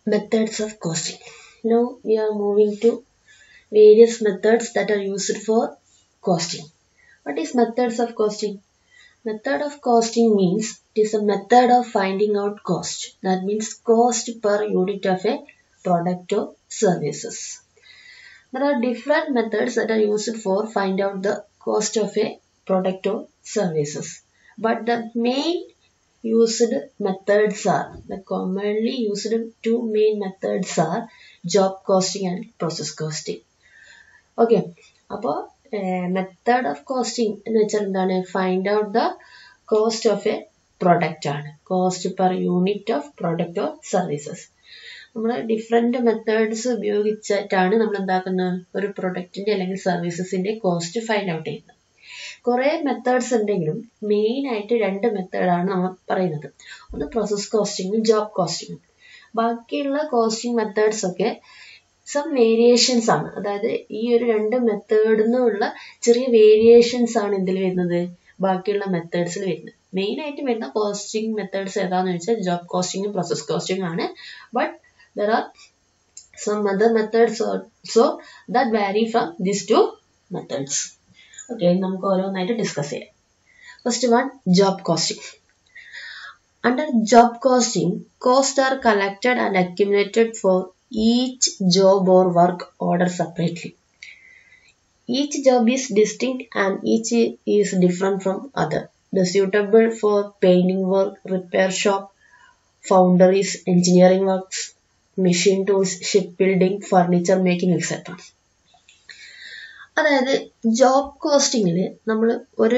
methods of costing. Now we are moving to various methods that are used for costing. What is methods of costing? Method of costing means it is a method of finding out cost. That means cost per unit of a product or services. There are different methods that are used for find out the cost of a product or services. But the main used methods are the commonly used two main methods are job costing and process costing. Okay അപ്പോൾ method of costing എന്ന് വെച്ചാൽ എന്താണ് find out the cost of a product ആണ് cost per unit of product or services നമ്മൾ different methods ഉപയോഗിച്ചിട്ടാണ് നമ്മൾ എന്താക്കുന്നത് ഒരു പ്രൊഡക്റ്റിൻ്റെ അല്ലെങ്കിൽ സർവീസസിൻ്റെ കോസ്റ്റ് ഫൈൻഡ് ഔട്ട് ചെയ്യുന്നത് കുറേ മെത്തേഡ്സ് ഉണ്ടെങ്കിലും മെയിൻ ആയിട്ട് രണ്ട് മെത്തേഡാണ് നമ്മൾ പറയുന്നത് ഒന്ന് പ്രോസസ് കോസ്റ്റിങ്ങും ജോബ് കോസ്റ്റിങ്ങും ബാക്കിയുള്ള കോസ്റ്റിംഗ് മെത്തേഡ്സ് ഒക്കെ സം വേരിയേഷൻസ് ആണ് അതായത് ഈ ഒരു രണ്ട് മെത്തേഡിൽ നിന്നുള്ള ചെറിയ വേരിയേഷൻസ് ആണ് എന്തിൽ വരുന്നത് ബാക്കിയുള്ള മെത്തേഡ്സിൽ വരുന്നത് മെയിൻ ആയിട്ട് വരുന്ന കോസ്റ്റിംഗ് മെത്തേഡ്സ് ഏതാന്ന് വെച്ചാൽ ജോബ് കോസ്റ്റിംഗും പ്രോസസ് കോസ്റ്റിംഗും ആണ് but there are some other methods also that vary from this two methods okay നമുക്ക് ഓരോന്നായിട്ട് ഡിസ്കസ് ചെയ്യാം first one job costing Under job costing, costs are collected and accumulated for each job or work order separately. Each job is distinct and each is different from other. The suitable for painting work, repair shop, foundries, engineering works, machine tools, shipbuilding, furniture making, etc. അതായത് job കോസ്റ്റിങ്ങിൽ നമ്മൾ ഒരു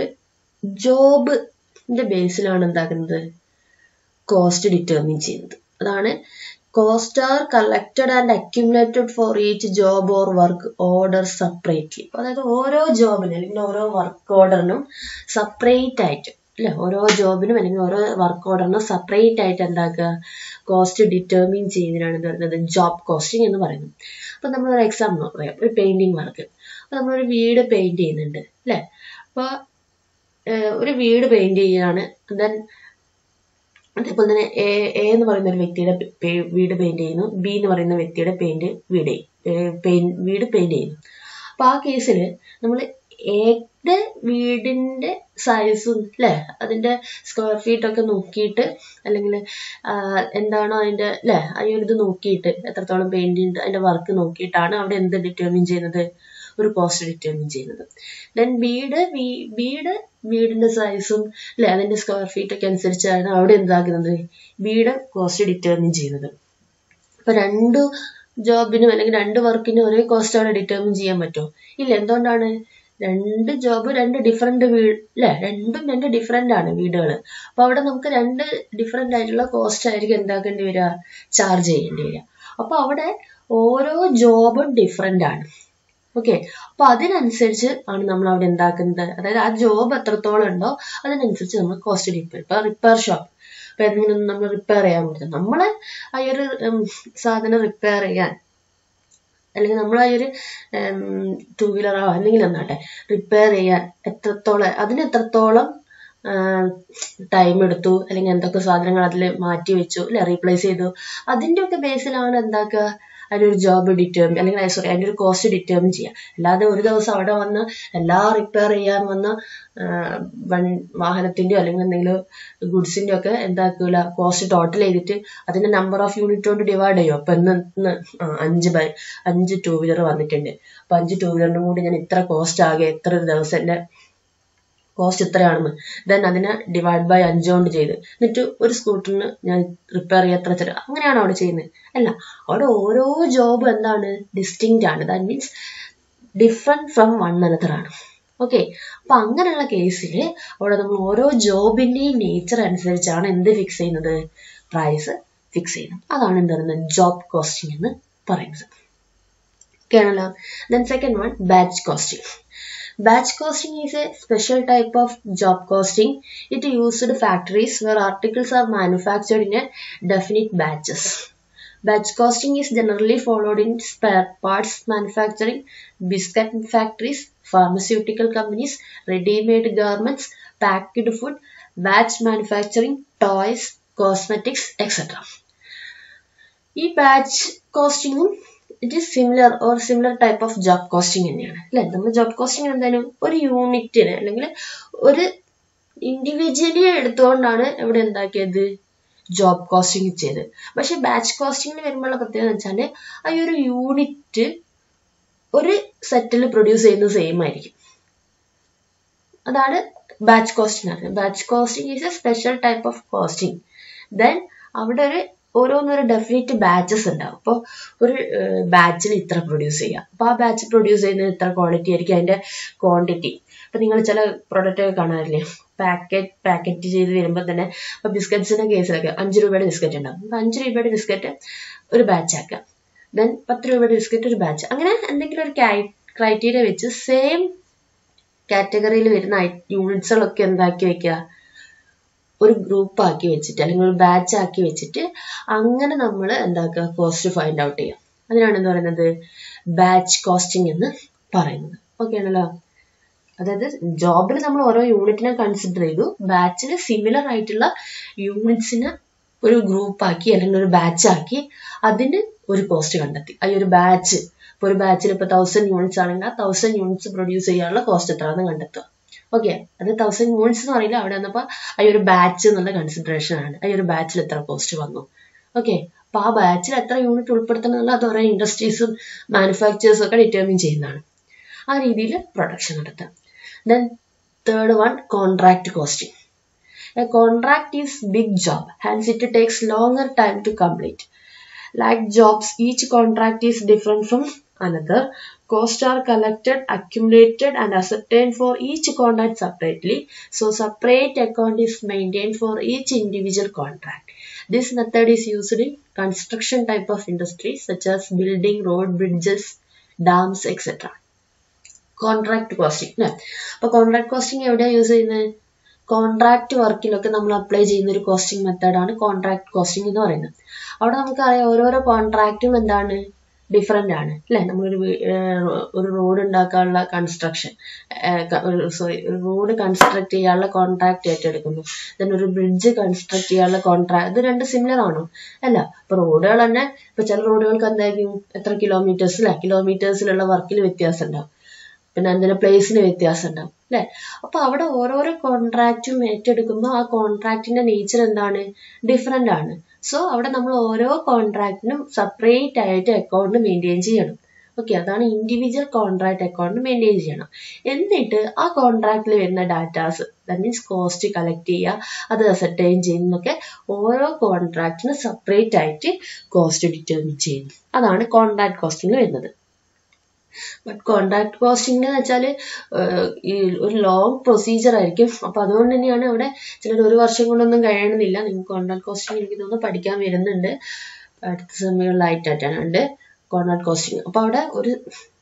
ജോബിന്റെ ബേസിലാണ് എന്താക്കുന്നത് cost determine ചെയ്യുന്നത് അതാണ് cost are collected and accumulated for each job or work order separately അതായത് ഓരോ ജോബിനും അല്ലെങ്കിൽ ഓരോ വർക്ക് ഓർഡറിനും സെപ്പറേറ്റ് ആയിട്ട് അല്ലെ ഓരോ ജോബിനും അല്ലെങ്കിൽ ഓരോ വർക്ക് ഓർഡറിനും സെപ്പറേറ്റ് ആയിട്ട് എന്താക്കുക കോസ്റ്റ് ഡിറ്റർമിൻ ചെയ്യുന്നതിനാണ് എന്ത് പറയുന്നത് ജോബ് കോസ്റ്റിംഗ് എന്ന് പറയുന്നത് അപ്പൊ നമ്മൾ ഒരു എക്സാമ്പിൾ പറയാം ഒരു പെയിന്റിങ് വർക്ക് അപ്പൊ നമ്മളൊരു വീട് പെയിന്റ് ചെയ്യുന്നുണ്ട് അല്ലെ അപ്പൊ ഒരു വീട് പെയിന്റ് ചെയ്യാണ് ദെൻ അതേപോലെ തന്നെ എ എ എന്ന് പറയുന്ന ഒരു വ്യക്തിയുടെ വീട് പെയിന്റ് ചെയ്യുന്നു ബി എന്ന് പറയുന്ന വ്യക്തിയുടെ പെയിന്റ് വീട് വീട് പെയിന്റ് ചെയ്യുന്നു അപ്പൊ ആ കേസിൽ നമ്മൾ എയുടെ വീടിന്റെ സൈസും അല്ലെ അതിന്റെ സ്ക്വയർ ഫീറ്റ് ഒക്കെ നോക്കിയിട്ട് അല്ലെങ്കിൽ എന്താണോ അതിന്റെ അല്ലെ ആ ഒരു ഇത് നോക്കിയിട്ട് എത്രത്തോളം പെയിന്റ് ഉണ്ട് അതിന്റെ വർക്ക് നോക്കിയിട്ടാണ് അവിടെ എന്ത് ഡിറ്റർമിൻ ചെയ്യുന്നത് ഒരു കോസ്റ്റ് ഡിറ്റർമിൻ ചെയ്യുന്നത് ദെൻ ബീഡ് ബീഡ് വീടിന്റെ സൈസും അല്ലെ അതിന്റെ സ്ക്വയർ ഫീറ്റ് ഒക്കെ അനുസരിച്ചാണ് അവിടെ എന്താക്കുന്നത് വീട് കോസ്റ്റ് ഡിറ്റർമിൻ ചെയ്യുന്നത് അപ്പൊ രണ്ട് ജോബിനും അല്ലെങ്കിൽ രണ്ട് വർക്കിനും ഒരേ കോസ്റ്റ് അവിടെ ഡിറ്റർമിൻ ചെയ്യാൻ പറ്റുമോ ഇല്ല എന്തുകൊണ്ടാണ് രണ്ട് ജോബ് രണ്ട് ഡിഫറെന്റ് വീട് അല്ലെ രണ്ടും രണ്ട് ഡിഫറെന്റ് ആണ് വീടുകൾ അപ്പൊ അവിടെ നമുക്ക് രണ്ട് ഡിഫറെന്റ് ആയിട്ടുള്ള കോസ്റ്റ് ആയിരിക്കും എന്താക്കേണ്ടി വരിക ചാർജ് ചെയ്യേണ്ടി വരിക അപ്പൊ അവിടെ ഓരോ ജോബും ഡിഫറെന്റ് ആണ് ഓക്കെ അപ്പൊ അതിനനുസരിച്ച് ആണ് നമ്മൾ അവിടെ എന്താക്കുന്നത് അതായത് ആ ജോബ് എത്രത്തോളം ഉണ്ടോ അതിനനുസരിച്ച് നമ്മൾ കോസ്റ്റ് ഡിപ്പെയർ ഇപ്പൊ റിപ്പയർ ഷോപ്പ് ഇപ്പൊ എന്തെങ്കിലും നമ്മൾ റിപ്പയർ ചെയ്യാൻ പറ്റും നമ്മള് ആ ഒരു സാധനം റിപ്പയർ ചെയ്യാൻ അല്ലെങ്കിൽ നമ്മൾ ആ ഒരു ടൂ വീലറോ എന്തെങ്കിലും എന്നാട്ടെ റിപ്പയർ ചെയ്യാൻ എത്രത്തോളം അതിന് എത്രത്തോളം ടൈം എടുത്തു അല്ലെങ്കിൽ എന്തൊക്കെ സാധനങ്ങൾ അതിൽ മാറ്റി വെച്ചു അല്ലെ റീപ്ലേസ് ചെയ്തു അതിന്റെ ഒക്കെ ബേസിലാണ് എന്താക്കുക അതിനൊരു ജോബ് ഡിറ്റർമിൻ അല്ലെങ്കിൽ സോറി അതിൻ്റെ ഒരു കോസ്റ്റ് ഡിറ്റർമിൻ ചെയ്യാം അല്ലാതെ ഒരു ദിവസം അവിടെ വന്ന് എല്ലാ റിപ്പയർ ചെയ്യാൻ വന്ന വൺ വാഹനത്തിൻ്റെയോ അല്ലെങ്കിൽ എന്തെങ്കിലും ഗുഡ്സിൻ്റെ ഒക്കെ എന്താക്കൂല കോസ്റ്റ് ടോട്ടൽ ചെയ്തിട്ട് അതിന്റെ നമ്പർ ഓഫ് യൂണിറ്റ് കൊണ്ട് ഡിവൈഡ് ചെയ്യും അപ്പൊ ഇന്ന് ഇന്ന് അഞ്ച് ബൈ അഞ്ച് ടൂ വീലർ വന്നിട്ടുണ്ട് അപ്പൊ അഞ്ച് ടൂ വീലറിനും കൂടി ഞാൻ ഇത്ര കോസ്റ്റ് ആകെ എത്ര ഒരു ദിവസം എൻ്റെ കോസ്റ്റ് ഇത്രയാണെന്ന് ദെൻ അതിനെ ഡിവൈഡ് ബൈ അഞ്ച് കൊണ്ട് ചെയ്ത് എന്നിട്ട് ഒരു സ്കൂട്ടറിന് ഞാൻ റിപ്പയർ ചെയ്യാൻ എത്ര തരാം അങ്ങനെയാണ് അവിടെ ചെയ്യുന്നത് അല്ല അവിടെ ഓരോ ജോബ് എന്താണ് ഡിസ്റ്റിങ്റ്റ് ആണ് that means different from one another ആണ് ഓക്കെ അപ്പൊ അങ്ങനെയുള്ള കേസിൽ അവിടെ നമ്മൾ ഓരോ ജോബിന്റെയും നേച്ചർ അനുസരിച്ചാണ് എന്ത് ഫിക്സ് ചെയ്യുന്നത് പ്രൈസ് ഫിക്സ് ചെയ്യുന്നത് അതാണ് എന്ത് പറയുന്നത് ജോബ് കോസ്റ്റിംഗ് എന്ന് പറയുന്നത് ഓക്കെ ആണല്ലോ then second one batch costing Batch costing is a special type of job costing. It used factories where articles are manufactured in a definite batches. Batch costing is generally followed in spare parts manufacturing, biscuit factories, pharmaceutical companies, ready-made garments, packed food, batch manufacturing, toys, cosmetics, etc. ഈ batch കോസ്റ്റിങ്ങും it is similar or similar type of job costing തന്നെയാണ് അല്ലെ നമ്മൾ job costing എന്തായാലും ഒരു യൂണിറ്റിന് അല്ലെങ്കിൽ ഒരു ഇൻഡിവിജ്വലി എടുത്തുകൊണ്ടാണ് ഇവിടെ എന്താക്കിയത് ജോബ് കോസ്റ്റിംഗ് ചെയ്തത് പക്ഷെ ബാച്ച് കോസ്റ്റിംഗിന് വരുമ്പോഴുള്ള പ്രത്യേകത എന്ന് വെച്ചാൽ ആ ഒരു യൂണിറ്റ് ഒരു സെറ്റിൽ പ്രൊഡ്യൂസ് ചെയ്യുന്നത് സെയിം ആയിരിക്കും അതാണ് ബാച്ച് കോസ്റ്റിംഗ് പറയുന്നത് batch costing is a special type of costing then അവിടെ ഒരു ഓരോന്നൊരു ഡെഫിനറ്റ് ബാച്ചസ് ഉണ്ടാവും അപ്പോൾ ഒരു ബാച്ചിൽ ഇത്ര പ്രൊഡ്യൂസ് ചെയ്യാം അപ്പോൾ ആ ബാച്ച് പ്രൊഡ്യൂസ് ചെയ്യുന്നത് ഇത്ര ക്വാളിറ്റി ആയിരിക്കും അതിന്റെ ക്വാണ്ടിറ്റി ഇപ്പം നിങ്ങൾ ചില പ്രൊഡക്റ്റ് കാണാറില്ലേ പാക്കറ്റ് പാക്കറ്റ് ചെയ്ത് വരുമ്പോൾ തന്നെ ഇപ്പോൾ ബിസ്ക്കറ്റ്സിന്റെ കേസിലൊക്കെ അഞ്ച് രൂപയുടെ ബിസ്ക്കറ്റ് ഉണ്ടാവും അപ്പോൾ അഞ്ച് രൂപയുടെ ബിസ്ക്കറ്റ് ഒരു ബാച്ച് ആക്കാം ദെൻ പത്ത് രൂപയുടെ ബിസ്ക്കറ്റ് ഒരു ബാച്ച് അങ്ങനെ എന്തെങ്കിലും ഒരു ക്രൈറ്റീരിയ വെച്ച് സെയിം കാറ്റഗറിയിൽ വരുന്ന യൂണിറ്റ്സുകളൊക്കെ എന്താക്കി വെക്കുക ഒരു ഗ്രൂപ്പ് ആക്കി വെച്ചിട്ട് അല്ലെങ്കിൽ ഒരു ബാച്ച് ആക്കി വെച്ചിട്ട് അങ്ങനെ നമ്മൾ എന്താക്കുക കോസ്റ്റ് ഫൈൻഡ് ഔട്ട് ചെയ്യാം അതിനാണ് എന്ത് പറയുന്നത് ബാച്ച് കോസ്റ്റിംഗ് എന്ന് പറയുന്നത് ഓക്കെ ആണല്ലോ അതായത് ജോബിൽ നമ്മൾ ഓരോ യൂണിറ്റിനെ കൺസിഡർ ചെയ്തു ബാച്ചിൽ സിമിലർ ആയിട്ടുള്ള യൂണിറ്റ്സിനെ ഒരു ഗ്രൂപ്പ് ആക്കി അല്ലെങ്കിൽ ഒരു ബാച്ച് ആക്കി അതിന് ഒരു കോസ്റ്റ് കണ്ടെത്തി ആ ഒരു ബാച്ച് ഇപ്പോൾ ഒരു ബാച്ചിൽ ഇപ്പോൾ തൗസൻഡ് യൂണിറ്റ്സ് ആണെങ്കിൽ ആ തൗസൻഡ് യൂണിറ്റ്സ് പ്രൊഡ്യൂസ് ചെയ്യാനുള്ള കോസ്റ്റ് എത്രയാണെന്ന് കണ്ടെത്തുക ഓക്കെ അത് തൗസൻഡ് യൂണിറ്റ്സ് എന്ന് പറയില്ല അവിടെ വന്നപ്പോൾ ആ ഒരു ബാച്ച് എന്നുള്ള കൺസിഡറേഷൻ ആണ് ആ ഒരു ബാച്ചിൽ എത്ര കോസ്റ്റ് വന്നു ഓക്കെ അപ്പൊ ആ ബാച്ചിൽ എത്ര യൂണിറ്റ് ഉൾപ്പെടുത്തണം എന്നുള്ള അത് ഓരോ ഇൻഡസ്ട്രീസും മാനുഫാക്ചേഴ്സും ഒക്കെ ഡിറ്റർമിൻ ചെയ്യുന്നതാണ് ആ രീതിയിൽ പ്രൊഡക്ഷൻ നടത്താം then third one contract costing a contract is big job hence it takes longer time to complete like jobs each contract is different from another costs are collected accumulated and ascertained for each contract separately so separate account is maintained for each individual contract this method is used in construction type of industries such as building road bridges dams etc contract costing അല്ലേ അപ്പൊ contract costing എവിടെയാണ് use ചെയ്യുന്നത് contract വർക്കിലൊക്കെ നമ്മൾ apply ചെയ്യുന്ന ഒരു costing മെത്തേഡാണ് contract costing എന്ന് പറയുന്നത് അവിടെ നമുക്കറിയാം ഓരോരോ കോൺട്രാക്റ്റും എന്താണ് ഡിഫറെൻ്റ് ആണ് അല്ലേ നമ്മളൊരു ഒരു റോഡ് ഉണ്ടാക്കാനുള്ള കൺസ്ട്രക്ഷൻ സോറി ഒരു റോഡ് കൺസ്ട്രക്ട് ചെയ്യാനുള്ള കോൺട്രാക്ട് ഏറ്റെടുക്കുന്നു ദെൻ ഒരു ബ്രിഡ്ജ് കൺസ്ട്രക്ട് ചെയ്യാനുള്ള കോൺട്രാക്ട് ഇത് രണ്ട് സിമിലർ ആണോ അല്ല ഇപ്പൊ റോഡുകൾ തന്നെ ഇപ്പൊ ചില റോഡുകൾക്ക് എന്തായിരിക്കും എത്ര കിലോമീറ്റേഴ്സ് അല്ലെ കിലോമീറ്റേഴ്സിലുള്ള വർക്കിൽ വ്യത്യാസം ഉണ്ടാവും പിന്നെ അതിന്റെ പ്ലേസിന് വ്യത്യാസം ഉണ്ടാവും അല്ലെ അപ്പൊ അവിടെ ഓരോരോ കോൺട്രാക്റ്റും ഏറ്റെടുക്കുമ്പോൾ ആ കോൺട്രാക്റ്റിന്റെ നേച്ചർ എന്താണ് ഡിഫറെന്റ് ആണ് സോ അവിടെ നമ്മൾ ഓരോ കോൺട്രാക്റ്റിനും സെപ്പറേറ്റ് ആയിട്ട് അക്കൗണ്ട് മെയിൻറ്റെയിൻ ചെയ്യണം ഓക്കെ അതാണ് ഇൻഡിവിജ്വൽ കോൺട്രാക്ട് അക്കൗണ്ട് മെയിൻറ്റെയിൻ ചെയ്യണം എന്നിട്ട് ആ കോൺട്രാക്റ്റിൽ വരുന്ന datas that means cost collect ചെയ്യുക അത് അസർട്ടൈൻ ചെയ്യുന്നൊക്കെ ഓരോ കോൺട്രാക്റ്റിന് സെപ്പറേറ്റ് ആയിട്ട് കോസ്റ്റ് ഡിറ്റർമിൻ ചെയ്യുന്നു അതാണ് കോൺട്രാക്ട് കോസ്റ്റിംഗ് വരുന്നത് ബട്ട് കോൺട്രാക്ട് കോസ്റ്റിംഗ് എന്ന് വെച്ചാൽ ഈ ഒരു ലോങ് പ്രൊസീജിയർ ആയിരിക്കും അപ്പൊ അതുകൊണ്ട് തന്നെയാണ് അവിടെ ചിലർ ഒരു വർഷം കൊണ്ടൊന്നും കഴിയണമെന്നില്ല നിങ്ങൾക്ക് കോൺട്രാക്ട് കോസ്റ്റിംഗ് എനിക്ക് തോന്നുന്നു പഠിക്കാൻ വരുന്നുണ്ട് അടുത്ത സമയങ്ങളിലായിട്ടാണ് ഉണ്ട് കോൺട്രാക്ട് കോസ്റ്റിംഗ് അപ്പൊ അവിടെ ഒരു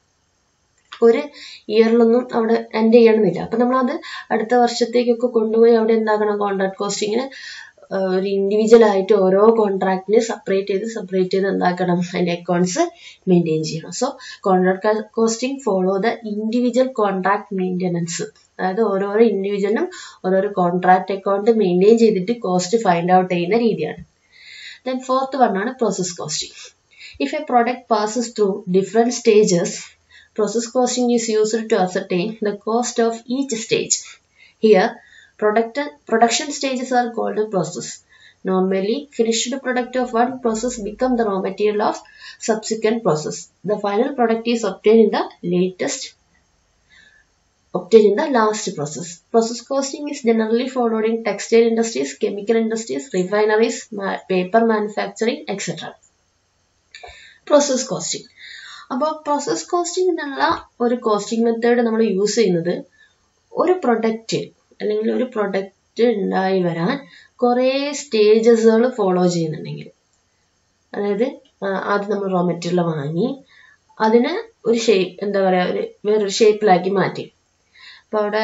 ഒരു ഇയറിലൊന്നും അവിടെ എൻഡ് ചെയ്യണമെന്നില്ല അപ്പൊ നമ്മളത് അടുത്ത വർഷത്തേക്കൊക്കെ കൊണ്ടുപോയി അവിടെ എന്താക്കണം കോൺട്രാക്ട് കോസ്റ്റിങ്ങിന് ഒരു ഇൻഡിവിജ്വൽ ആയിട്ട് ഓരോ കോൺട്രാക്റ്റിനെ സെപ്പറേറ്റ് ചെയ്ത് സെപ്പറേറ്റ് ചെയ്ത് എന്താക്കണം അതിന്റെ അക്കൗണ്ട്സ് മെയിൻറ്റെയിൻ ചെയ്യണം so contract costing follow the individual contract maintenance അതായത് ഓരോരോ ഇൻഡിവിജ്വലിനും ഓരോരോ കോൺട്രാക്ട് അക്കൗണ്ട് മെയിൻറ്റെയിൻ ചെയ്തിട്ട് കോസ്റ്റ് ഫൈൻഡ് ഔട്ട് ചെയ്യുന്ന രീതിയാണ് ദെൻ ഫോർത്ത് വൺ ആണ് process costing if a product passes through different stages process costing is used to ascertain the cost of each stage. Here, product, production stages are called a process. Normally, finished product of one process become the raw material of subsequent process. The final product is obtained in the latest obtained in the last process. Process costing is generally followed in textile industries, chemical industries, refineries, ma paper manufacturing, etc. Process costing. അപ്പോൾ process costing എന്നുള്ള ഒരു costing method നമ്മൾ use ചെയ്യുന്നത് ഒരു product അല്ലെങ്കിൽ ഒരു product ഉണ്ടായി വരാൻ കുറേ സ്റ്റേജസുകൾ ഫോളോ ചെയ്യുന്നുണ്ടെങ്കിൽ അതായത് ആദ്യം നമ്മൾ റോ മെറ്റീരിയൽ വാങ്ങി അതിനെ ഒരു ഷേപ്പ് എന്താ പറയുക ഒരു വേറൊരു ഷേപ്പിലാക്കി മാറ്റി അപ്പോൾ അവിടെ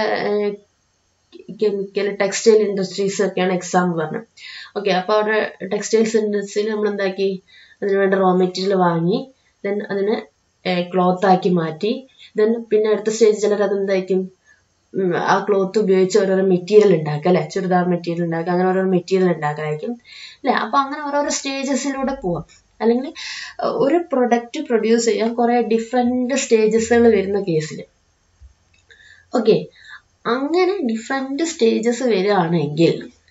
കെമിക്കൽ ടെക്സ്റ്റൈൽ ഇൻഡസ്ട്രീസ് ഒക്കെയാണ് എക്സാമ്പിൾ പറഞ്ഞത് ഓക്കെ അപ്പോൾ അവിടെ ടെക്സ്റ്റൈൽസ് ഇൻഡസ്ട്രിയിൽ നമ്മൾ എന്താക്കി അതിന് വേണ്ട റോ മെറ്റീരിയൽ വാങ്ങി ദെൻ അതിനെ ക്ലോത്ത് ആക്കി മാറ്റി ദെൻ പിന്നെ അടുത്ത സ്റ്റേജ് ചിലർ അത് എന്തായിരിക്കും ആ ക്ലോത്ത് ഉപയോഗിച്ച് ഓരോരോ മെറ്റീരിയൽ ഉണ്ടാക്കുക അല്ലെ ചുരിദാർ മെറ്റീരിയൽ ഉണ്ടാക്കുക അങ്ങനെ ഓരോ മെറ്റീരിയൽ ഉണ്ടാക്കലായിരിക്കും അല്ലെ അപ്പൊ അങ്ങനെ ഓരോരോ സ്റ്റേജസിലൂടെ പോവാം അല്ലെങ്കിൽ ഒരു പ്രൊഡക്റ്റ് പ്രൊഡ്യൂസ് ചെയ്യാൻ കുറെ ഡിഫറെന്റ് സ്റ്റേജസുകൾ വരുന്ന കേസിൽ ഓക്കെ അങ്ങനെ ഡിഫറെന്റ് സ്റ്റേജസ് വരികയാണെങ്കിൽ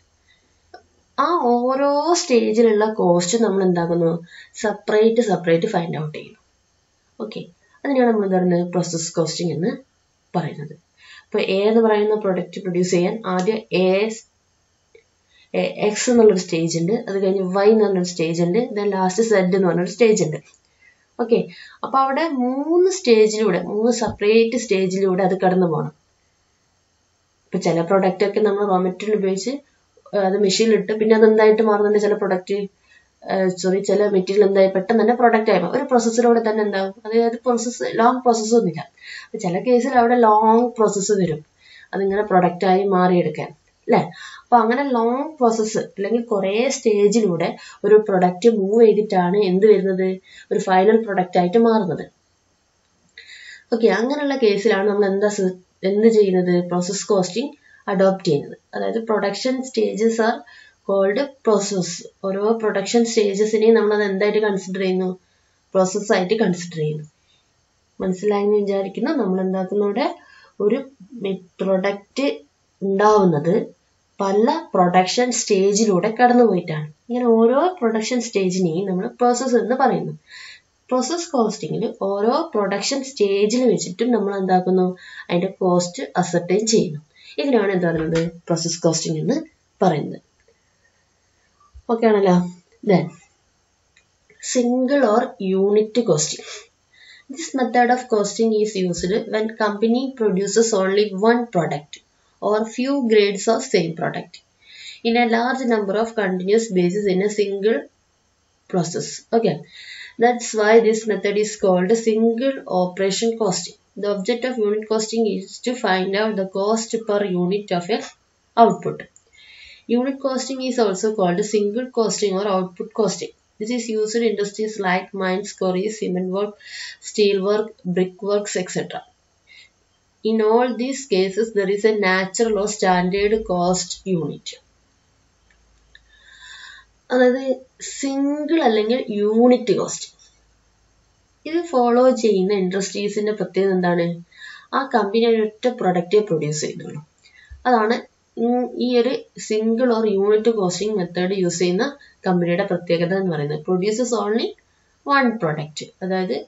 ആ ഓരോ സ്റ്റേജിലുള്ള കോസ്റ്റ് നമ്മൾ എന്താക്കുന്നു സെപ്പറേറ്റ് സെപ്പറേറ്റ് ഫൈൻഡ് ഔട്ട് ചെയ്യുന്നു ഓക്കെ അതിനാണ് നമ്മൾ എന്താ പറയുന്നത് പ്രോസസ് കോസ്റ്റിംഗ് എന്ന് പറയുന്നത് ഇപ്പോൾ എ എന്ന് പറയുന്ന പ്രൊഡക്റ്റ് പ്രൊഡ്യൂസ് ചെയ്യാൻ ആദ്യം എ എക്സ് എന്നുള്ളൊരു സ്റ്റേജ് ഉണ്ട് അത് കഴിഞ്ഞ് വൈ എന്ന് പറഞ്ഞൊരു സ്റ്റേജ് ഉണ്ട് ദെൻ ലാസ്റ്റ് സെഡ് എന്ന് പറഞ്ഞൊരു സ്റ്റേജ് ഉണ്ട് ഓക്കെ അപ്പോൾ അവിടെ മൂന്ന് സ്റ്റേജിലൂടെ മൂന്ന് സെപ്പറേറ്റ് സ്റ്റേജിലൂടെ അത് കടന്നു പോകണം ഇപ്പൊ ചില പ്രൊഡക്റ്റ് ഒക്കെ നമ്മൾ റോ മെറ്റീരിയൽ ഉപയോഗിച്ച് അത് മെഷീനിലിട്ട് പിന്നെ അത് എന്തായിട്ട് മാറുന്നുണ്ട് ചില പ്രൊഡക്റ്റ് സോറി ചില മെറ്റീരിയൽ എന്തായി പെട്ടെന്ന് തന്നെ പ്രൊഡക്റ്റ് ആയി ഒരു പ്രോസസ്സിലൂടെ തന്നെ ഉണ്ടാവും അതായത് പ്രോസസ്സ് ലോങ് പ്രോസസ്സ് ഒന്നുമില്ല ചില കേസിൽ അവിടെ ലോങ് പ്രോസസ്സ് വരും അതിങ്ങനെ പ്രൊഡക്റ്റ് ആയി മാറിയെടുക്കാൻ അല്ലേ അപ്പൊ അങ്ങനെ ലോങ് പ്രോസസ്സ് അല്ലെങ്കിൽ കുറേ സ്റ്റേജിലൂടെ ഒരു പ്രൊഡക്റ്റ് മൂവ് ചെയ്തിട്ടാണ് എന്ത് വരുന്നത് ഒരു ഫൈനൽ പ്രൊഡക്റ്റ് ആയിട്ട് മാറുന്നത് ഓക്കെ അങ്ങനെയുള്ള കേസിലാണ് നമ്മൾ എന്താ എന്ത് ചെയ്യുന്നത് പ്രോസസ് കോസ്റ്റിംഗ് അഡോപ്റ്റ് ചെയ്യുന്നത് അതായത് production stages are called process ഓരോ പ്രൊഡക്ഷൻ സ്റ്റേജസിനെയും നമ്മൾ അത് എന്തായിട്ട് കൺസിഡർ ചെയ്യുന്നു പ്രോസസ് ആയിട്ട് കൺസിഡർ ചെയ്യുന്നു മനസ്സിലായെന്ന് വിചാരിക്കുന്നു നമ്മൾ എന്താക്കുന്ന ഇവിടെ ഒരു പ്രൊഡക്റ്റ് ഉണ്ടാവുന്നത് പല പ്രൊഡക്ഷൻ സ്റ്റേജിലൂടെ കടന്നുപോയിട്ടാണ് ഇങ്ങനെ ഓരോ പ്രൊഡക്ഷൻ സ്റ്റേജിനെയും നമ്മൾ പ്രോസസ്സ് എന്ന് പറയുന്നു പ്രോസസ് കോസ്റ്റിങ്ങിൽ ഓരോ പ്രൊഡക്ഷൻ സ്റ്റേജിൽ വെച്ചിട്ടും നമ്മൾ എന്താക്കുന്നു അതിന്റെ കോസ്റ്റ് അസർട്ടൈൻ ചെയ്യുന്നു ഇതിനാണ് എന്താ പറയുന്നത് പ്രോസസ് കോസ്റ്റിംഗ് എന്ന് പറയുന്നത് ഓക്കെ ആണല്ലോ then single or unit costing this method of costing is used when company produces only one product or few grades of same product in a large number of continuous basis in a single process. Okay, that's why this method is called single operation costing. The object of unit costing is to find out the cost per unit of a output. Unit costing is also called single costing or output costing. This is used in industries like mines, quarries, cement work, steel work, brickworks, etc. In all these cases, there is a natural or standard cost unit. അതായത് single അല്ലെങ്കിൽ unit cost ഇത് follow ചെയ്യുന്ന ഇൻഡസ്ട്രീസിന്റെ പ്രത്യേകത എന്താണ് ആ company ഒരൊറ്റ പ്രൊഡക്റ്റേ produce ചെയ്യുന്നുള്ളൂ അതാണ് ഈ ഒരു single or unit costing method use ചെയ്യുന്ന കമ്പനിയുടെ പ്രത്യേകത എന്ന് പറയുന്നത് പ്രൊഡ്യൂസസ് ഓൺലി വൺ പ്രൊഡക്റ്റ് അതായത്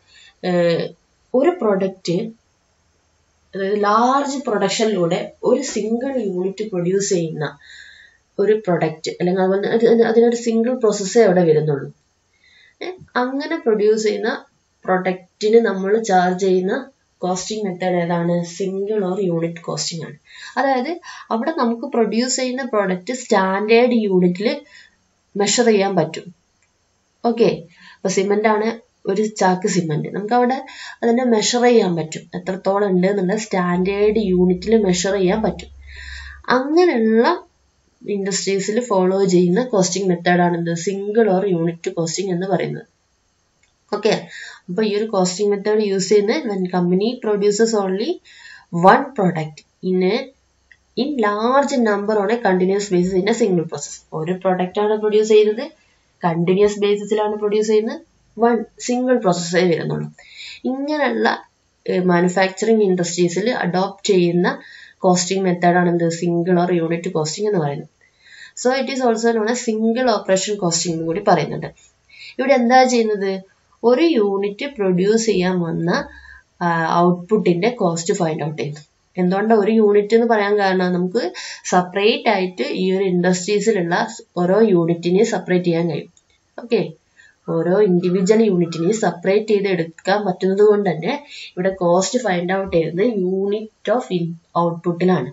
ഒരു പ്രൊഡക്റ്റ് അതായത് ലാർജ് പ്രൊഡക്ഷനിലൂടെ ഒരു സിംഗിൾ യൂണിറ്റ് പ്രൊഡ്യൂസ് ചെയ്യുന്ന ഒരു പ്രൊഡക്റ്റ് അല്ലെങ്കിൽ അതുപോലെ അതിനൊരു സിംഗിൾ പ്രോസസ്സേ അവിടെ വരുന്നുള്ളൂ അങ്ങനെ പ്രൊഡ്യൂസ് ചെയ്യുന്ന പ്രൊഡക്റ്റിന് നമ്മൾ ചാർജ് ചെയ്യുന്ന കോസ്റ്റിംഗ് മെത്തേഡ് ഏതാണ് സിംഗിൾ ഓർ യൂണിറ്റ് കോസ്റ്റിംഗ് ആണ് അതായത് അവിടെ നമുക്ക് പ്രൊഡ്യൂസ് ചെയ്യുന്ന പ്രൊഡക്റ്റ് സ്റ്റാൻഡേർഡ് യൂണിറ്റിൽ മെഷർ ചെയ്യാൻ പറ്റും ഓക്കെ ഇപ്പൊ സിമെന്റ് ആണ് ഒരു ചാക്ക് സിമെന്റ് നമുക്ക് അവിടെ അതിനെ മെഷർ ചെയ്യാൻ പറ്റും എത്രത്തോളം ഉണ്ട് എന്നുള്ള സ്റ്റാൻഡേർഡ് യൂണിറ്റിൽ മെഷർ ചെയ്യാൻ പറ്റും അങ്ങനെയുള്ള ഇൻഡസ്ട്രീസിൽ ഫോളോ ചെയ്യുന്ന കോസ്റ്റിംഗ് മെത്തേഡാണ് എന്ത് സിംഗിൾ ഓർ യൂണിറ്റ് കോസ്റ്റിംഗ് എന്ന് പറയുന്നത് ഓക്കെ അപ്പൊ ഈ ഒരു കോസ്റ്റിംഗ് മെത്തേഡ് യൂസ് ചെയ്യുന്നത് when company produces only one product in in large number on a continuous basis in a single process ഒരു പ്രൊഡക്റ്റ് ആണ് പ്രൊഡ്യൂസ് ചെയ്യുന്നത് കണ്ടിന്യൂസ് ബേസിസിലാണ് പ്രൊഡ്യൂസ് ചെയ്യുന്നത് വൺ സിംഗിൾ പ്രോസസ്സേ വരുന്നുള്ളൂ ഇങ്ങനെയുള്ള മാനുഫാക്ചറിങ് ഇൻഡസ്ട്രീസിൽ അഡോപ്റ്റ് ചെയ്യുന്ന കോസ്റ്റിംഗ് മെത്തേഡാണ് എന്ത് സിംഗിൾ ഓർ യൂണിറ്റ് കോസ്റ്റിംഗ് എന്ന് പറയുന്നത് so it is also known a single operation costing എന്ന് കൂടി പറയുന്നുണ്ട് ഇവിടെ എന്താ ചെയ്യുന്നത് ഒരു യൂണിറ്റ് പ്രൊഡ്യൂസ് ചെയ്യാൻ വന്ന ഔട്ട്പുട്ടിന്റെ കോസ്റ്റ് ഫൈൻഡ് ഔട്ട് ചെയ്യുന്നു എന്തുകൊണ്ടാണ് ഒരു യൂണിറ്റ് എന്ന് പറയാൻ കാരണം നമുക്ക് സെപ്പറേറ്റ് ആയിട്ട് ഈ ഒരു ഇൻഡസ്ട്രീസിലുള്ള ഓരോ യൂണിറ്റിനെയും സെപ്പറേറ്റ് ചെയ്യാൻ കഴിയും ഓക്കെ ഓരോ ഇൻഡിവിജ്വൽ യൂണിറ്റിനെയും സെപ്പറേറ്റ് ചെയ്ത് എടുക്കാൻ പറ്റുന്നത് കൊണ്ട് തന്നെ ഇവിടെ കോസ്റ്റ് ഫൈൻഡ് ഔട്ട് ചെയ്യുന്നത് യൂണിറ്റ് ഓഫ് ഔട്ട്പുട്ടിലാണ്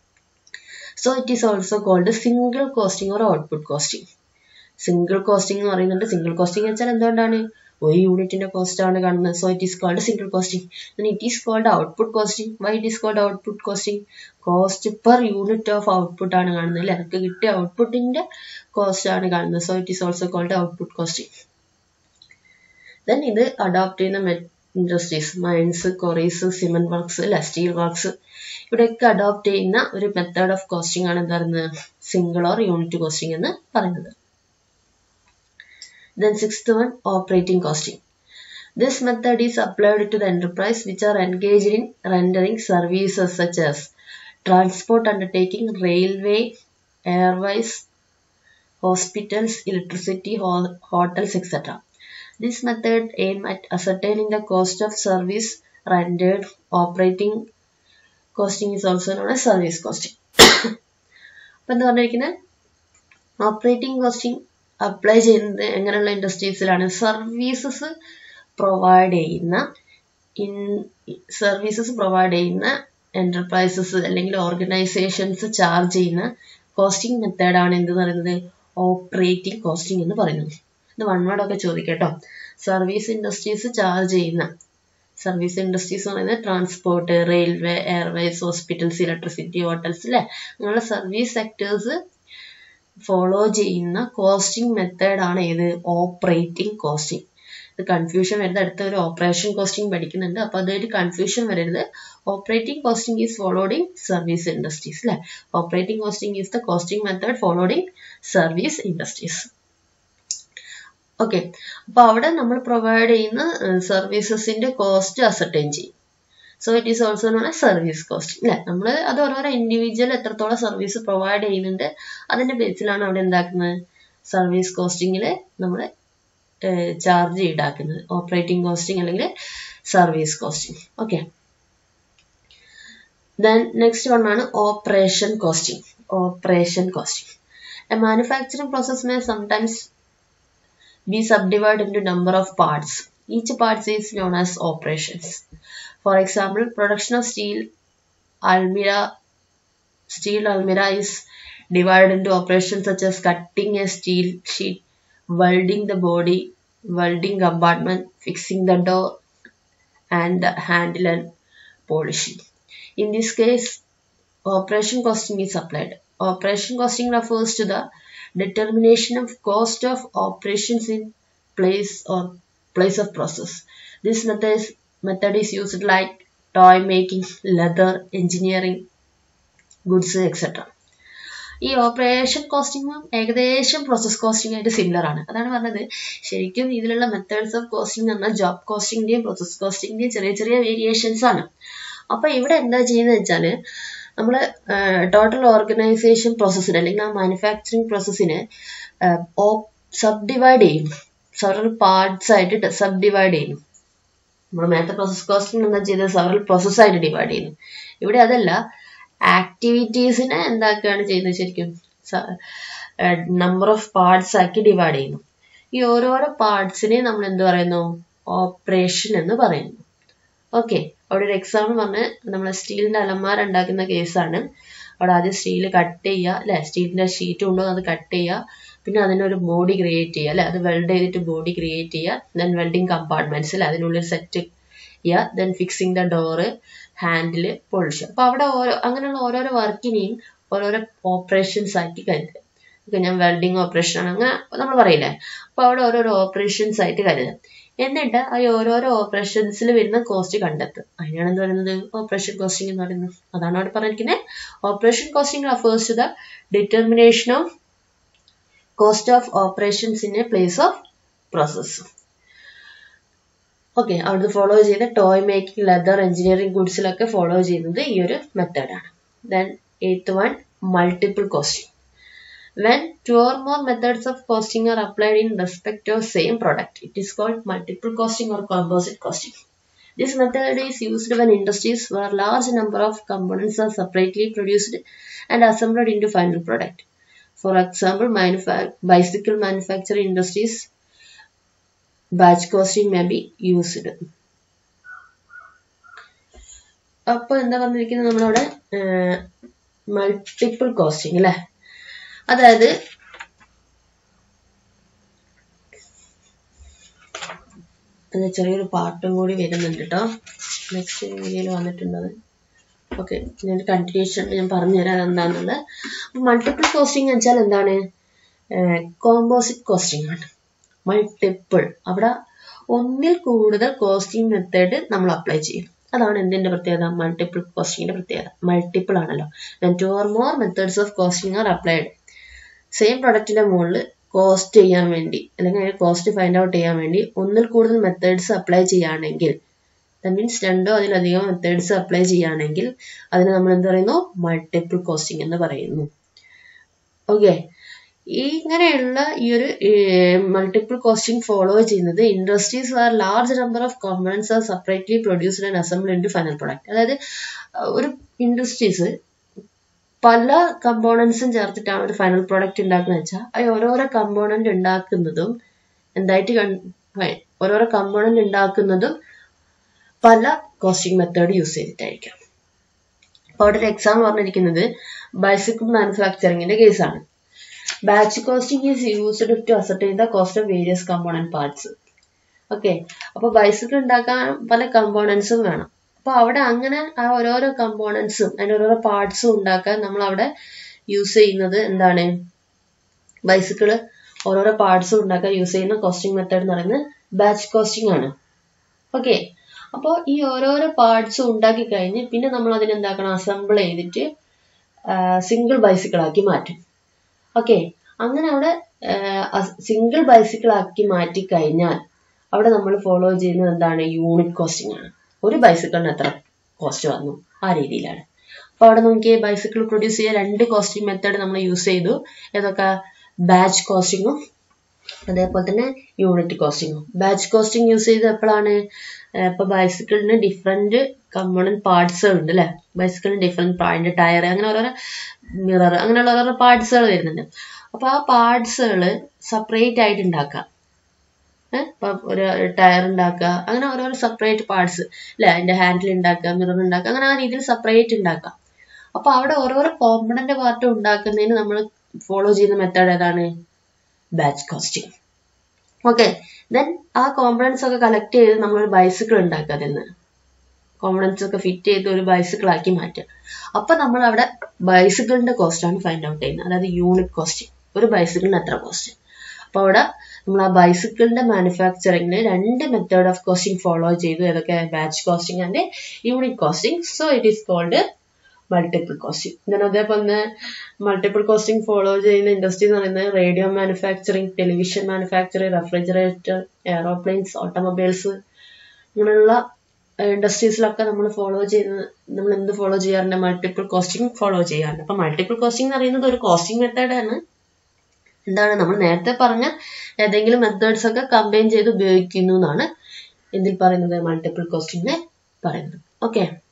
so it is also called single costing or output costing single costing എന്ന് പറയുന്നുണ്ട് സിംഗിൾ കോസ്റ്റിംഗ് വെച്ചാൽ എന്തുകൊണ്ടാണ് ഒരു യൂണിറ്റിന്റെ കോസ്റ്റ് ആണ് കാണുന്നത് so it is called single costing it is called output costing why it is called output costing cost per unit of output ആണ് കാണുന്നത് അല്ലെ നമുക്ക് കിട്ടിയ ഔട്ട്പുട്ടിന്റെ കോസ്റ്റ് ആണ് കാണുന്നത് so it is also called output costing then ഇത് adopt ചെയ്യുന്ന industries mines quarries cement works അല്ലെ സ്റ്റീൽ വർക്ക്സ് ഇവിടെയൊക്കെ അഡോപ്റ്റ് ചെയ്യുന്ന ഒരു മെത്തേഡ് ഓഫ് കോസ്റ്റിംഗ് ആണ് എന്താ പറയുന്നത് സിംഗിൾ ഓർ യൂണിറ്റ് കോസ്റ്റിംഗ് എന്ന് പറയുന്നത് Then sixth one, operating costing. This method is applied to the enterprise which are engaged in rendering services such as transport undertaking, railway, airways, hospitals, electricity, ho- hotels, etc. This method aim at ascertaining the cost of service rendered. Operating costing is also known as service costing. അപ്പം എന്താ പറഞ്ഞിരിക്കുന്നത് operating costing apply ചെയ്യുന്നത് എങ്ങനെയുള്ള ഇൻഡസ്ട്രീസിലാണ് services provide ചെയ്യുന്ന in services provide ചെയ്യുന്ന enterprises അല്ലെങ്കിൽ organisations charge ചെയ്യുന്ന കോസ്റ്റിംഗ് മെത്തേഡാണ് എന്ത് പറയുന്നത് ഓപ്പറേറ്റിംഗ് കോസ്റ്റിംഗ് എന്ന് പറയുന്നത് ഇത് വൺ വേർഡ് ഒക്കെ ചോദിക്കട്ടോ സർവീസ് ഇൻഡസ്ട്രീസ് ചാർജ് ചെയ്യുന്ന സർവീസ് ഇൻഡസ്ട്രീസ് എന്ന് പറയുന്നത് transport railway airways hospitals electricity hotels അല്ലേ അങ്ങനെയുള്ള സർവീസ് സെക്ടേഴ്സ് ഫോളോ ചെയ്യുന്ന കോസ്റ്റിംഗ് മെത്തേഡാണ് ഏത് ഓപ്പറേറ്റിംഗ് കോസ്റ്റിംഗ് ഇത് കൺഫ്യൂഷൻ വരുന്നത് അടുത്ത ഒരു ഓപ്പറേഷൻ കോസ്റ്റിംഗ് പഠിക്കുന്നുണ്ട് അപ്പോൾ അതൊരു കൺഫ്യൂഷൻ വരരുത് operating costing is followed in service industries അല്ലേ operating costing is the costing method followed in service industries okay അപ്പോൾ അവിടെ നമ്മൾ പ്രൊവൈഡ് ചെയ്യുന്ന സർവീസസിന്റെ കോസ്റ്റ് അസർട്ടൈൻ ചെയ്യും so it is also known a service cost അല്ലേ നമ്മൾ അത് ഓരോരോ ഇൻഡിവിജ്വൽ എത്രത്തോളം സർവീസ് പ്രൊവൈഡ് ചെയ്യുന്നുണ്ട് അതിന്റെ ബേസിലാണ് അവിടെ എന്താക്കുന്നത് സർവീസ് കോസ്റ്റിങ്ങിൽ നമ്മൾ ചാർജ് ഈടാക്കുന്നത് ഓപ്പറേറ്റിംഗ് കോസ്റ്റിംഗ് അല്ലെങ്കിൽ service costing okay then next one ആണ് operation costing operation costing a manufacturing process may sometimes be subdivided into number of parts. Each part is known as operations. For example, production of steel almira steel almira is divided into operations such as cutting a steel sheet, welding the body, welding compartment, fixing the door, and the handle and polishing. In this case, operation costing is applied. Operation costing refers to the determination of cost of operations in place or place of process. This method is, method is used like toy making, leather, engineering, goods, etc. ഈ operation കോസ്റ്റിംഗും ഏകദേശം process costing ആയിട്ട് similar ആണ് അതാണ് പറഞ്ഞത് ശരിക്കും ഇതിലുള്ള methods of costing എന്ന് പറഞ്ഞാൽ ജോബ് കോസ്റ്റിംഗിന്റെയും പ്രോസസ് കോസ്റ്റിംഗിന്റെയും ചെറിയ ചെറിയ വേരിയേഷൻസ് ആണ് അപ്പൊ ഇവിടെ എന്താ ചെയ്യുന്നത് വെച്ചാല് നമ്മൾ ടോട്ടൽ ഓർഗനൈസേഷൻ പ്രോസസ്സിന് അല്ലെങ്കിൽ ആ മാനുഫാക്ചറിങ് പ്രോസസ്സിന് സബ് ഡിവൈഡ് ചെയ്യും സെവറൽ പാർട്സ് ആയിട്ട് സബ് ഡിവൈഡ് ചെയ്യുന്നു നമ്മൾ നേരത്തെ പ്രോസസ് കോസ്റ്റിംഗ് എന്താ ചെയ്തത് സെവറൽ പ്രോസസ് ആയിട്ട് ഡിവൈഡ് ചെയ്യുന്നു ഇവിടെ അതല്ല ആക്ടിവിറ്റീസിനെ എന്താക്കുകയാണ് ചെയ്യുന്നത് ശരിക്കും നമ്പർ ഓഫ് പാർട്സ് ആക്കി ഡിവൈഡ് ചെയ്യുന്നു ഈ ഓരോരോ പാർട്സിനെ നമ്മൾ എന്ത് പറയുന്നു ഓപ്പറേഷൻ എന്ന് പറയുന്നു ഓക്കെ അവിടെ ഒരു എക്സാമ്പിൾ പറഞ്ഞ് നമ്മൾ സ്റ്റീലിന്റെ അലമാര ഉണ്ടാക്കുന്ന കേസാണ് അവിടെ ആദ്യം സ്റ്റീൽ കട്ട് ചെയ്യുക അല്ലെ സ്റ്റീലിന്റെ ഷീറ്റ് കൊണ്ടുവന്ന് അത് കട്ട് ചെയ്യുക പിന്നെ അതിനൊരു ബോഡി ക്രിയേറ്റ് ചെയ്യുക അല്ലെ അത് വെൽഡ് ചെയ്തിട്ട് ബോഡി ക്രിയേറ്റ് ചെയ്യുക ദെൻ വെൽഡിങ് കമ്പാർട്ട്മെന്റ്സ് അല്ലെ അതിനുള്ളിൽ സെറ്റ് ചെയ്യുക then fixing the door handle പൊളിച്ച് അപ്പൊ അവിടെ ഓരോ അങ്ങനെയുള്ള ഓരോരോ വർക്കിനെയും ഓരോരോ ഓപ്പറേഷൻസ് ആക്കി കരുതുക ഓക്കെ ഞാൻ വെൽഡിങ് ഓപ്പറേഷൻ ആണ് അങ്ങനെ നമ്മൾ പറയില്ലേ അപ്പൊ അവിടെ ഓരോരോ ഓപ്പറേഷൻസ് ആയിട്ട് കരുതുക എന്നിട്ട് ആ ഓരോരോ ഓപ്പറേഷൻസിൽ വരുന്ന കോസ്റ്റ് കണ്ടെത്തുക അതിനാണ് എന്ത് പറയുന്നത് ഓപ്പറേഷൻ കോസ്റ്റിംഗ് എന്ന് പറയുന്നത് അതാണ് അവിടെ പറഞ്ഞിരിക്കുന്നത് operation costing refers to the determination of cost of operations in a place of process okay അവിടുന്ന് ഫോളോ ചെയ്ത ടോയ് മേക്കിംഗ് ലെതർ എഞ്ചിനീയറിംഗ് ഗുഡ്സിലൊക്കെ ഫോളോ ചെയ്യുന്നത് ഈ ഒരു മെത്തേഡാണ് then eighth one multiple costing When two or more methods of costing are applied in respect of same product, it is called multiple costing or composite costing. This method is used when industries where large number of components are separately produced and assembled into final product. For example, manufa- bicycle manufacturing industries, batch costing may be used. അപ്പോൾ എന്താ പറഞ്ഞിരിക്കുന്നത് നമ്മളവിടെ multiple costing അല്ലേ അതായത് ചെറിയൊരു പാട്ടും കൂടി വരുന്നുണ്ട് കേട്ടോ നെക്സ്റ്റ് വീഡിയോയിൽ വന്നിട്ടുണ്ടത് ഓക്കെ ഞാൻ കണ്ടിന്യൂഷൻ ഞാൻ പറഞ്ഞുതരാം എന്താണെന്നുള്ളത് അപ്പൊ മൾട്ടിപ്പിൾ കോസ്റ്റിംഗ് വെച്ചാൽ എന്താണ് കോമ്പോസിറ്റ് കോസ്റ്റിംഗ് ആണ് മൾട്ടിപ്പിൾ അവിടെ ഒന്നിൽ കൂടുതൽ കോസ്റ്റിംഗ് മെത്തേഡ് നമ്മൾ അപ്ലൈ ചെയ്യും അതാണ് എന്തിന്റെ പ്രത്യേകത മൾട്ടിപ്പിൾ കോസ്റ്റിംഗിന്റെ പ്രത്യേകത മൾട്ടിപ്പിൾ ആണല്ലോ two or more methods of costing are applied same പ്രൊഡക്റ്റിന്റെ മുകളിൽ കോസ്റ്റ് ചെയ്യാൻ വേണ്ടി അല്ലെങ്കിൽ കോസ്റ്റ് ഫൈൻഡ് ഔട്ട് ചെയ്യാൻ വേണ്ടി ഒന്നിൽ കൂടുതൽ മെത്തേഡ്സ് അപ്ലൈ ചെയ്യുകയാണെങ്കിൽ ദാറ്റ് മീൻസ് രണ്ടോ അതിലധികം മെത്തേഡ്സ് അപ്ലൈ ചെയ്യുകയാണെങ്കിൽ അതിന് നമ്മൾ എന്ത് പറയുന്നു മൾട്ടിപ്പിൾ കോസ്റ്റിംഗ് എന്ന് പറയുന്നു ഓക്കെ ഈ ഇങ്ങനെയുള്ള ഈ ഒരു മൾട്ടിപ്പിൾ കോസ്റ്റിംഗ് ഫോളോ ചെയ്യുന്നത് industries are large number of components are separately produced and assemble into final product അതായത് അഹ് ഒരു ഇൻഡസ്ട്രീസ് പല കമ്പോണൻസും ചേർത്തിട്ടാണ് ഒരു ഫൈനൽ പ്രോഡക്റ്റ് ഉണ്ടാക്കുന്നത് വെച്ചാൽ അത് ഓരോരോ കമ്പോണന്റ് ഉണ്ടാക്കുന്നതും എന്തായിട്ട് കൺ- ഫൈ- ഓരോരോ കമ്പോണന്റ് ഉണ്ടാക്കുന്നതും പല കോസ്റ്റിംഗ് മെത്തേഡ് യൂസ് ചെയ്തിട്ടായിരിക്കാം അപ്പോൾ അവിടെ ഒരു എക്സാം പറഞ്ഞിരിക്കുന്നത് ബൈസിക്കിൾ മാനുഫാക്ചറിങ്ങിന്റെ കേസാണ് batch costing is used to ascertain the cost of various component parts okay അപ്പൊ ബൈസിക്കിൾ ഉണ്ടാക്കാൻ പല കമ്പോണൻസും വേണം അപ്പൊ അവിടെ അങ്ങനെ ആ ഓരോരോ കമ്പോണൻസും അതിന്റെ ഓരോരോ പാർട്സും ഉണ്ടാക്കാൻ നമ്മൾ അവിടെ യൂസ് ചെയ്യുന്നത് എന്താണ് ബൈസിക്കിള് ഓരോരോ പാർട്സും ഉണ്ടാക്കാൻ യൂസ് ചെയ്യുന്ന കോസ്റ്റിംഗ് മെത്തേഡ് എന്ന് പറയുന്നത് ബാച്ച് കോസ്റ്റിംഗ് ആണ് ഓക്കെ അപ്പോൾ ഈ ഓരോരോ പാർട്സും ഉണ്ടാക്കി കഴിഞ്ഞ് പിന്നെ നമ്മൾ അതിനെ എന്താക്കണം അസംബിൾ ചെയ്തിട്ട് സിംഗിൾ ബൈസിക്കിൾ ആക്കി മാറ്റും ഓക്കെ അങ്ങനെ അവിടെ സിംഗിൾ ബൈസിക്കിൾ ആക്കി മാറ്റി കഴിഞ്ഞാൽ അവിടെ നമ്മൾ ഫോളോ ചെയ്യുന്നത് എന്താണ് യൂണിറ്റ് കോസ്റ്റിംഗ് ആണ് ഒരു ബൈസിക്കിളിന് എത്ര കോസ്റ്റ് വന്നു ആ രീതിയിലാണ് അപ്പൊ അവിടെ നമുക്ക് ബൈസിക്കിൾ പ്രൊഡ്യൂസ് ചെയ്യാൻ രണ്ട് കോസ്റ്റിംഗ് മെത്തേഡ് നമ്മൾ യൂസ് ചെയ്തു ഏതൊക്കെ ബാച്ച് കോസ്റ്റിങ്ങും അതേപോലെ തന്നെ യൂണിറ്റ് കോസ്റ്റിങ്ങും ബാച്ച് കോസ്റ്റിംഗ് യൂസ് ചെയ്ത് എപ്പോഴാണ് ഇപ്പൊ ബൈസിക്കിളിന് ഡിഫറെന്റ് കമ്പോണന്റ് പാർട്സ് ഉണ്ട് അല്ലെ ബൈസിക്കിളിന് ഡിഫറെന്റ് അതിന്റെ ടയർ അങ്ങനെ ഓരോരോ മിറർ അങ്ങനെയുള്ള ഓരോരോ പാർട്സുകൾ വരുന്നുണ്ട് അപ്പൊ ആ പാർട്സുകൾ സെപ്പറേറ്റ് ആയിട്ട് ഉണ്ടാക്കാം ഏഹ് ഇപ്പൊ ഒരു ടയർ ഉണ്ടാക്കുക അങ്ങനെ ഓരോരോ സെപ്പറേറ്റ് പാർട്സ് അല്ലെ അതിന്റെ ഹാൻഡിൽ ഉണ്ടാക്കുക മിറർ ഉണ്ടാക്കുക അങ്ങനെ ആ രീതിയിൽ സെപ്പറേറ്റ് ഉണ്ടാക്കാം അപ്പൊ അവിടെ ഓരോരോ കോമ്പണന്റ് പാർട്ട് ഉണ്ടാക്കുന്നതിന് നമ്മൾ ഫോളോ ചെയ്യുന്ന മെത്തേഡ് ഏതാണ് ബാച്ച് കോസ്റ്റിംഗ് ഓക്കെ ദെൻ ആ കോമ്പണൻസ് ഒക്കെ കളക്ട് ചെയ്ത് നമ്മൾ ഒരു ബൈസിക്കിൾ ഉണ്ടാക്കുക അതിൽ നിന്ന് കോമ്പണൻസ് ഒക്കെ ഫിറ്റ് ചെയ്ത് ഒരു ബൈസിക്കിൾ ആക്കി മാറ്റുക അപ്പൊ നമ്മൾ അവിടെ ബൈസിക്കിളിന്റെ കോസ്റ്റ് ആണ് ഫൈൻഡ് ഔട്ട് ചെയ്യുന്നത് അതായത് യൂണിറ്റ് കോസ്റ്റ് ഒരു ബൈസിക്കിളിന് എത്ര കോസ്റ്റ് അപ്പൊ അവിടെ നമ്മൾ ആ ബൈസിക്കിളിന്റെ മാനുഫാക്ചറിങ്ങിന് രണ്ട് മെത്തേഡ് ഓഫ് കോസ്റ്റിംഗ് ഫോളോ ചെയ്തു ഏതൊക്കെ batch costing and unit costing so it is called multiple costing then അതേപോലെ തന്നെ മൾട്ടിപ്പിൾ കോസ്റ്റിംഗ് ഫോളോ ചെയ്യുന്ന ഇൻഡസ്ട്രി എന്ന് പറയുന്നത് radio manufacturing television manufacturing refrigerator aeroplanes automobiles ഇങ്ങനെയുള്ള ഇൻഡസ്ട്രീസിലൊക്കെ നമ്മൾ ഫോളോ ചെയ്യുന്ന നമ്മൾ എന്ത് ഫോളോ ചെയ്യാറുണ്ട് മൾട്ടിപ്പിൾ കോസ്റ്റിംഗ് ഫോളോ ചെയ്യാറുണ്ട് അപ്പൊ മൾട്ടിപ്പിൾ കോസ്റ്റിംഗ് എന്ന് പറയുന്നത് ഒരു കോസ്റ്റിംഗ് മെത്തേഡാണ് എന്താണ് നമ്മൾ നേരത്തെ പറഞ്ഞ ഏതെങ്കിലും മെത്തേഡ്സ് ഒക്കെ കമ്പൈൻ ചെയ്ത് ഉപയോഗിക്കുന്നു എന്നാണ് ഇതിൽ പറയുന്നത് മൾട്ടിപ്പിൾ കോസ്റ്റിംഗ് പറയുന്നത് ഓക്കെ